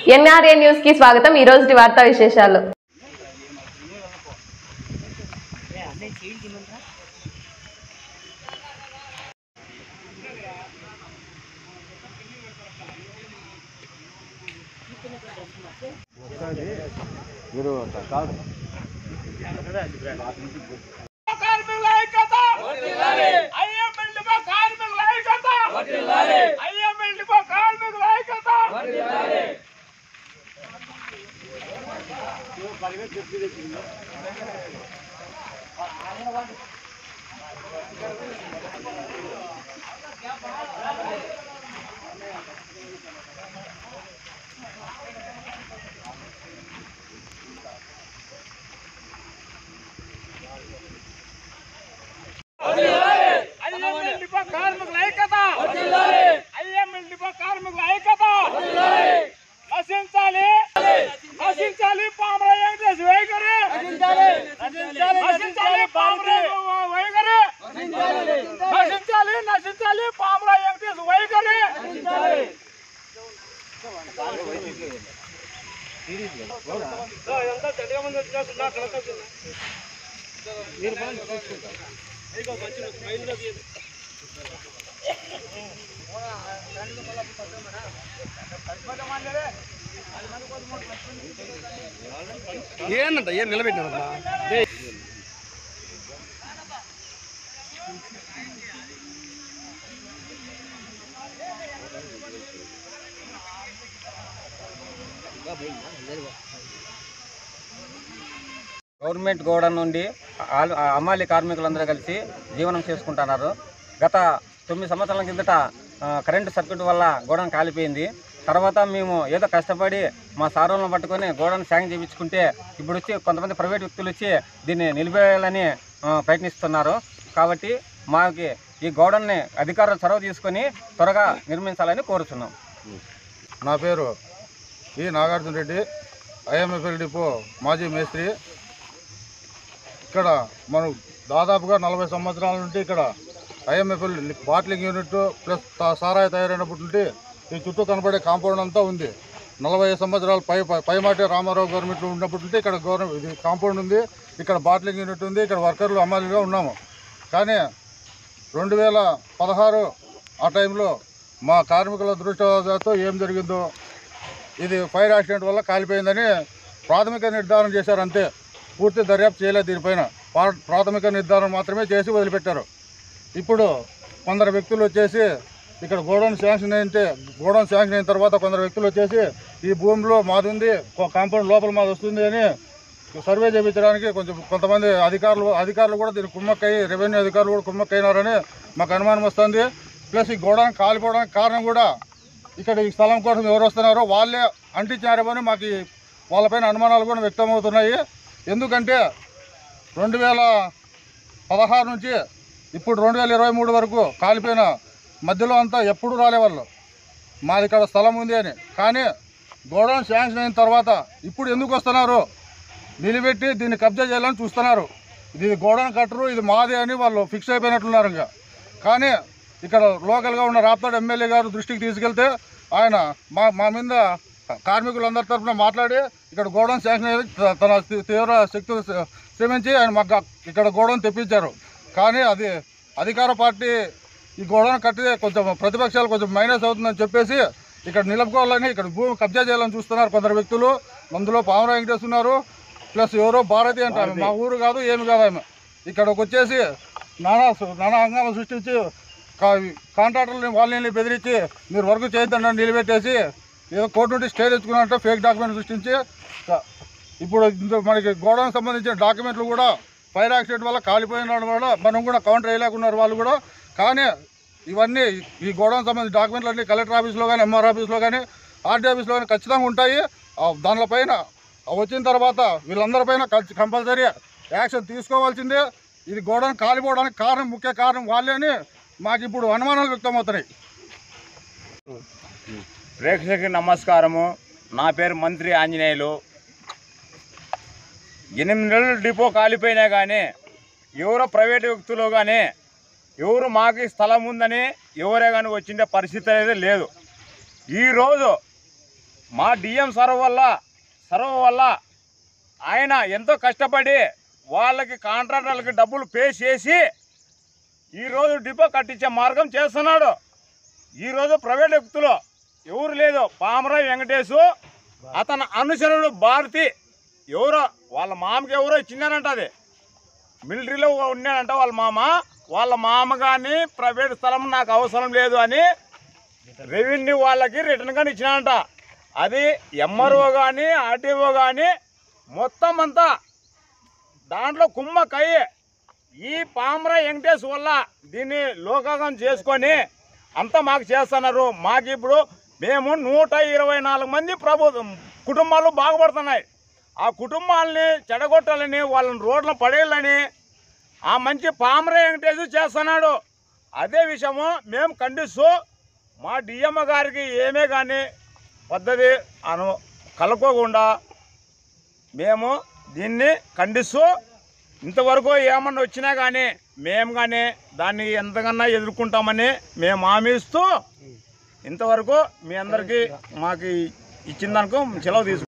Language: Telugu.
ఎన్ఆర్ఏ న్యూస్ కి స్వాగతం ఈ రోజు వార్తా విశేషాలు కార్మికుల ఐక్యత ఐఎంఎల్టీపై కార్మికుల ఐక్యత ఐఎంఎల్టీపై కార్మికుల ఐక్యత ఐఎంఎల్టీపై కార్మికుల ఐక్యత ఐఎంఎల్టీపై కార్మికుల ఐక్యత నశించాలి నశించాలి పామర వెంకటేష్ వైఖరి నశించాలి పామర వైఖరి నశించాలి నశించాలి పామర వెంకటేష్ వైఖరి ఏంటంట ఏం నిలబెట్టినారమ్మా గవర్నమెంట్ గోడౌన్ నుండి ఆల్- అమ్మాలి కార్మికులందరూ కలిసి జీవనం చేసుకుంటున్నారు గత తొమ్మిది సంవత్సరాల కిందట ఆ, కరెంటు సర్క్యూట్ వల్ల గోడౌన్ కాలిపోయింది తర్వాత మేము ఏదో కష్టపడి మా సారులను పట్టుకొని గోడౌన్ శాంక్ చేయించుకుంటే ఇప్పుడు వచ్చి కొంతమంది ప్రైవేట్ వ్యక్తులు వచ్చి దీన్ని నిలిపేయాలని ఆ, ప్రయత్నిస్తున్నారు కాబట్టి మాకి ఈ గోడౌన్ని అధికారులు చొరవ తీసుకొని త్వరగా నిర్మించాలని కోరుతున్నాం నా పేరు ఈ నాగార్జున రెడ్డి ఐఎంఎఫ్ఎల్ డిపో మాజీ మేస్త్రి ఇక్కడ మనం దాదాపుగా నలభై సంవత్సరాల నుండి ఇక్కడ ఐఎంఎఫ్ఎల్ బాట్లింగ్ యూనిట్ ప్లస్ తా- సారాయి తయారైనప్పటి నుండి ఈ చుట్టూ కనబడే కాంపౌండ్ అంతా ఉంది నలభై సంవత్సరాలు పై పై- పైమాటి రామారావు గవర్నమెంట్లో ఉన్నప్పటి నుండి ఇక్కడ గవర్నమెంట్ ఇది కాంపౌండ్ ఉంది ఇక్కడ బాట్లింగ్ యూనిట్ ఉంది ఇక్కడ వర్కర్లు అమ్మాలిగా ఉన్నాము కానీ రెండు వేల పదహారు ఆ టైంలో మా కార్మికుల దృష్టితో ఏం జరిగిందో ఇది ఫైర్ యాక్సిడెంట్ వల్ల కాలిపోయిందని ప్రాథమిక నిర్ధారణ చేశారు అంతే పూర్తి దర్యాప్తు చేయలేదు దీనిపైన పా- ప్రాథమిక నిర్ధారణ మాత్రమే చేసి వదిలిపెట్టారు ఇప్పుడు కొందరు వ్యక్తులు వచ్చేసి ఇక్కడ గోడౌన్ శాంక్షన్ అయితే గోడౌన్ శాంక్షన్ అయిన తర్వాత కొందరు వ్యక్తులు వచ్చేసి ఈ భూమిలో మాది ఉంది కో- కాంపౌండ్ లోపల మాది వస్తుంది అని సర్వే చేయించడానికి కొంచెం కొంతమంది అధికారులు అధికారులు కూడా దీనికి కుమ్మక్కయ్యి రెవెన్యూ అధికారులు కూడా కుమ్మక్కయినారని మాకు అనుమానం వస్తుంది ప్లస్ ఈ గోడౌన్ కాలిపోవడానికి కారణం కూడా ఇక్కడ ఈ స్థలం కోసం ఎవరు వస్తున్నారో వాళ్ళే అంటించారేమని మాకు ఈ వాళ్ళపైన అనుమానాలు కూడా వ్యక్తమవుతున్నాయి ఎందుకంటే రెండు వేల పదహారు నుంచి ఇప్పుడు రెండు వేల ఇరవై మూడు వరకు కాలిపోయిన మధ్యలో అంతా ఎప్పుడు రాలేవాళ్ళు మాది ఇక్కడ స్థలం ఉంది అని కానీ గోడౌన్ శాంక్షన్ అయిన తర్వాత ఇప్పుడు ఎందుకు వస్తున్నారు నిలబెట్టి దీన్ని కబ్జా చేయాలని చూస్తున్నారు ఇది గోడౌన్ కట్టరు ఇది మాదే అని వాళ్ళు ఫిక్స్ అయిపోయినట్లున్నారు ఇంకా కానీ ఇక్కడ లోకల్గా ఉన్న రాప్తాడు ఎమ్మెల్యే గారు దృష్టికి తీసుకెళ్తే ఆయన మా మా మీద కార్మికులందరి తరఫున మాట్లాడి ఇక్కడ గోడౌన్ శాంక్షన్ అయ్యి త- తన తీ- తీవ్ర శక్తి శ్రమించి ఆయన మాకు ఇక్కడ గోడౌన్ తెప్పించారు కానీ అది అధికార పార్టీ ఈ గోడౌన్ కట్టితే కొంచెం ప్రతిపక్షాలు కొంచెం మైనస్ అవుతుందని చెప్పేసి ఇక్కడ నిలుపుకోవాలని ఇక్కడ భూమి కబ్జా చేయాలని చూస్తున్నారు కొందరు వ్యక్తులు అందులో పామరా వెంకటేష్ ఉన్నారు ప్లస్ ఎవరో భారతి అంటే ఆమె మా ఊరు కాదు ఏమి కాదు ఆమె ఇక్కడికి వచ్చేసి నానా నానా హంగామా సృష్టించి కా- కాంట్రాక్టర్లని వాళ్ళని బెదిరించి మీరు వర్క్ చేయొద్దని నిలబెట్టేసి ఏదో కోర్టు నుండి స్టే తెచ్చుకున్నట్టు ఫేక్ డాక్యుమెంట్ సృష్టించి క- ఇప్పుడు ఇందులో మనకి గోడౌన్ సంబంధించిన డాక్యుమెంట్లు కూడా ఫైర్ యాక్సిడెంట్ వల్ల కాలిపోయిన వల్ల మనం కూడా కౌంటర్ వేయలేకున్నారు వాళ్ళు కూడా కానీ ఇవన్నీ ఈ గోడౌన్ సంబంధించిన డాక్యుమెంట్లు అన్నీ కలెక్టర్ ఆఫీస్లో కానీ ఎంఆర్ ఆఫీస్లో కానీ ఆర్టీ ఆఫీస్లో కానీ ఖచ్చితంగా ఉంటాయి ఆ దానిపైన వచ్చిన తర్వాత వీళ్ళందరిపైన కంపల్సరీ యాక్షన్ తీసుకోవాల్సిందే ఇది గోడౌన్ కాలిపోవడానికి కారణం ముఖ్య కారణం వాళ్ళే అని మాకు ఇప్పుడు అనుమానాలు వ్యక్తమవుతున్నాయి ప్రేక్షకులకు నమస్కారము నా పేరు మంత్రి ఆంజనేయులు ఎనిమిది నెలలు డిపో కాలిపోయినా కానీ ఎవరో ప్రైవేట్ వ్యక్తులు కానీ ఎవరు మాకు ఈ స్థలం ఉందని ఎవరే కానీ వచ్చిండే పరిస్థితి అనేది లేదు ఈరోజు మా డిఎం సర్వ వల్ల సర్వ వల్ల ఆయన ఎంతో కష్టపడి వాళ్ళకి కాంట్రాక్టర్లకి డబ్బులు పే చేసి ఈరోజు డిపో కట్టించే మార్గం చేస్తున్నాడు ఈరోజు ప్రైవేట్ వ్యక్తులు ఎవరు లేదు పామరాయి వెంకటేశు అతని అనుచరుడు భారతి ఎవరో వాళ్ళ మామకి ఎవరో ఇచ్చిందనంట అది మిలిటరీలో ఉన్నాడంట వాళ్ళ మామ వాళ్ళ మామ కానీ ప్రైవేట్ స్థలం నాకు అవసరం లేదు అని రెవెన్యూ వాళ్ళకి రిటర్న్ కానీ ఇచ్చినాడంట అది ఎంఆర్ఓ కానీ ఆర్టీఓ కానీ మొత్తం అంతా దాంట్లో కుమ్మకయ్యి ఈ పామర వెంకటేష్ వల్ల దీన్ని లోకాగం చేసుకొని అంతా మాకు చేస్తున్నారు మాకు ఇప్పుడు మేము నూట ఇరవై నాలుగు మంది ప్రభు కుటుంబాలు బాగుపడుతున్నాయి ఆ కుటుంబాలని చెడగొట్టాలని వాళ్ళని రోడ్లను పడేయాలని ఆ మంచి పామర వెంకటేష్ చేస్తున్నాడు అదే విషయము మేము ఖండిస్తూ మా డిఎమ్మ గారికి ఏమే కానీ పద్ధతి అను కలుకోకుండా మేము దీన్ని ఖండిస్తూ ఇంతవరకు ఏమన్నా వచ్చినా కానీ మేము కానీ దాన్ని ఎంతకన్నా ఎదుర్కొంటామని మేము హామీ ఇస్తూ ఇంతవరకు మీ అందరికీ మాకు ఇచ్చిన దానికి సెలవు తీసుకుంటాం